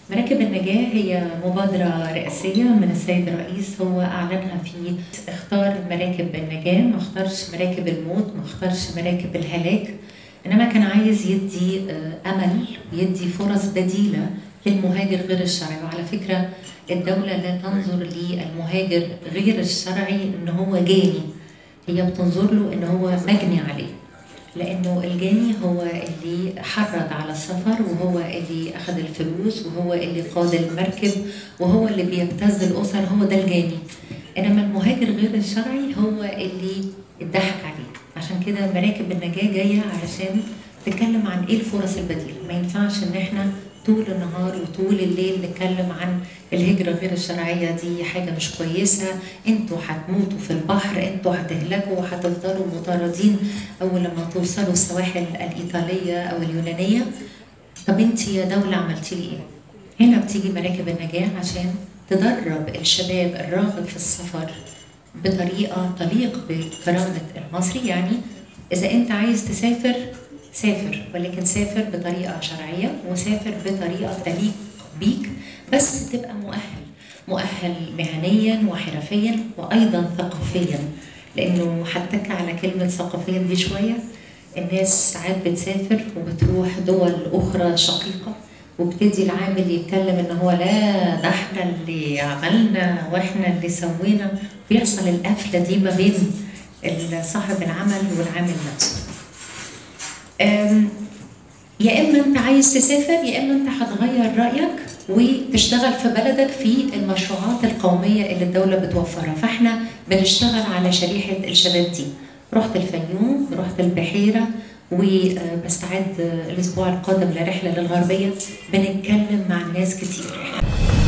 مراكب النجاة هي مبادرة رئاسية من السيد الرئيس هو أعلنها في اختار مراكب النجاة ما اختارش مراكب الموت ما اختارش مراكب الهلاك إنما كان عايز يدي آه، أمل ويدي فرص بديلة للمهاجر غير الشرعي وعلى فكرة الدولة لا تنظر للمهاجر غير الشرعي إن هو جاني هي بتنظر له إن هو مجني عليه لانه الجاني هو اللي حرض على السفر وهو اللي اخذ الفلوس وهو اللي قاد المركب وهو اللي بيبتز الاسر هو ده الجاني انما المهاجر غير الشرعي هو اللي اتضحك عليه عشان كده مراكب النجاه جايه علشان تتكلم عن ايه الفرص البديله ما ينفعش ان احنا طول النهار وطول الليل نتكلم عن الهجرة غير الشرعية دي حاجة مش كويسة انتوا هتموتوا في البحر انتوا هتهلكوا وهتفضلوا مطاردين أول لما توصلوا السواحل الإيطالية أو اليونانية طب انت يا دولة عملتي لي ايه؟ هنا بتيجي مراكب النجاة عشان تدرب الشباب الراغب في السفر بطريقة تليق بكرامة المصري يعني إذا أنت عايز تسافر سافر ولكن سافر بطريقة شرعية وسافر بطريقة تليق بيك بس تبقى مؤهل مؤهل مهنيا وحرفيا وأيضا ثقافيا لأنه هتك على كلمة ثقافيا دي شوية الناس ساعات بتسافر وبتروح دول أخرى شقيقة وابتدي العامل يتكلم ان هو لا ده احنا اللي عملنا واحنا اللي سوينا بيحصل القفله دي ما بين صاحب العمل والعامل نفسه. أم، يا اما انت عايز تسافر يا اما انت هتغير رايك وتشتغل في بلدك في المشروعات القوميه اللي الدوله بتوفرها فاحنا بنشتغل على شريحه الشباب دي رحت الفيوم رحت البحيره وبستعد الاسبوع القادم لرحله للغربيه بنتكلم مع ناس كتير